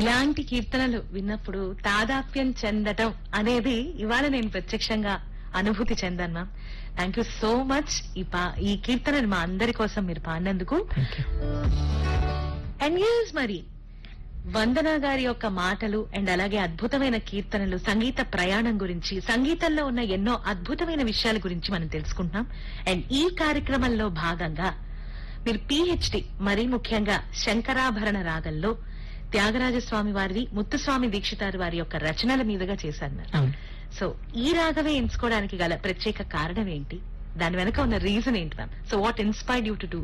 ఇలాంటి కీర్తనలు విన్నప్పుడు తాదాప్యం చెందటం అనేది ఇవాళ నేను ప్రత్యక్షంగా అనుభూతి చెందాను ma'am thank you so much ఈ పా- ఈ కీర్తనను మా అందరి కోసం మీరు పాడినందుకు థ్యాంక్ యూ అండ్ ఎస్ మరి వందన గారి యొక్క మాటలు అండ్ అలాగే అద్భుతమైన కీర్తనలు సంగీత ప్రయాణం గురించి సంగీతంలో ఉన్న ఎన్నో అద్భుతమైన విషయాల గురించి మనం తెలుసుకుంటున్నాం అండ్ ఈ కార్యక్రమంలో భాగంగా మీరు పిహెచ్డి మరీ ముఖ్యంగా శంకరాభరణ రాగంలో త్యాగరాజస్వామి వారిది ముత్తుస్వామి దీక్షితారు వారి యొక్క రచనల మీదుగా చేశారు మీరు అవును సో ఈ రాగమే ఎంచుకోవడానికి గల ప్రత్యేక కారణం ఏంటి దాని వెనక ఉన్న రీజన్ ఏంటి ma'am so what inspired you to do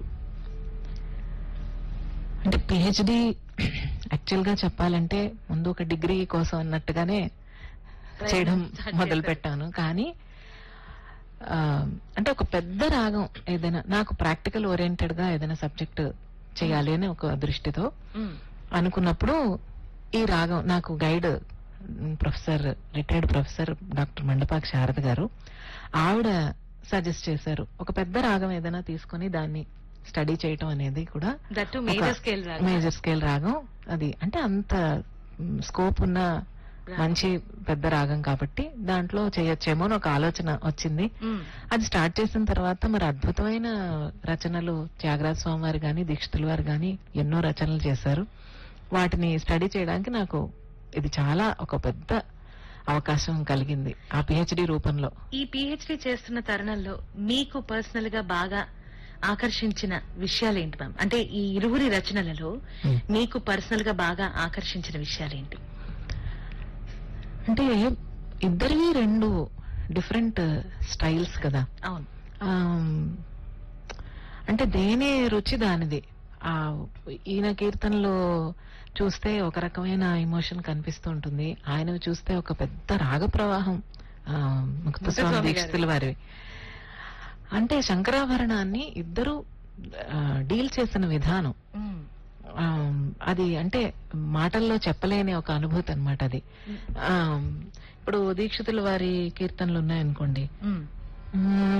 అంటే పిహెచ్డి యాక్చువల్ గా చెప్పాలంటే ముందు ఒక డిగ్రీ కోసం అన్నట్టుగానే చేయడం Start మొదలు చేశారు. పెట్టాను కానీ ఆ, అంటే ఒక పెద్ద రాగం ఏదైనా నాకు ప్రాక్టికల్ ఓరియంటెడ్ గా ఏదైనా సబ్జెక్ట్ చేయాలి అని ఒక దృష్టితో అనుకున్నప్పుడు ఈ రాగం నాకు guide professor retired professor doctor Mandapaka Sharada garu ఆవిడ సజెస్ట్ చేశారు ఒక పెద్ద రాగం ఏదైనా తీసుకొని దాన్ని స్టడీ చేయటం అనేది కూడా దట్ టు మేజర్ స్కేల్ రాగం మేజర్ స్కేల్ రాగం అది అంటే అంత స్కోప్ ఉన్న రాగం. మంచి పెద్ద రాగం కాబట్టి దాంట్లో చేయొచ్చేమో అని ఒక ఆలోచన వచ్చింది మ్మ్. అది స్టార్ట్ చేసిన తర్వాత మరి అద్భుతమైన రచనలు త్యాగరాజ స్వామి వారు గాని దీక్షితుల వారు గాని ఎన్నో రచనలు చేశారు వాటిని స్టడీ చేయడానికి నాకు ఇది చాలా ఒక పెద్ద అవకాశం కలిగింది ఆ పిహెచ్డి రూపంలో ఈ పిహెచ్డి చేస్తున్న తరుణంలో మీకు పర్సనల్ గా బాగా ఆకర్షించిన విషయాలు ఏంటి మ్యామ్ అంటే ఈ ఇరువురి రచనలలో Hmm. మీకు పర్సనల్ గా బాగా ఆకర్షించిన విషయాలేంటి అంటే ఇద్దరివి రెండు డిఫరెంట్ స్టైల్స్ కదా అవును ఆమ్, అంటే దేని రుచి దానిది ఆ ఈయన కీర్తనలో చూస్తే ఒక రకమైన ఎమోషన్ కనిపిస్తూ ఉంటుంది ఆయన చూస్తే ఒక పెద్ద రాగ ప్రవాహం ఆ, ముక్తస్వామి ముక్తస్వామి దీక్షితుల వారివి అంటే శంకరాభరణాన్ని ఇద్దరు డీల్ చేసిన విధానం మ్మ్. ఆమ్, అది అంటే మాటల్లో చెప్పలేని ఒక అనుభూతి అన్నమాట అది ఆమ్, ఇప్పుడు దీక్షితుల వారి కీర్తనలు ఉన్నాయనుకోండి మ్మ్. మ్మ్,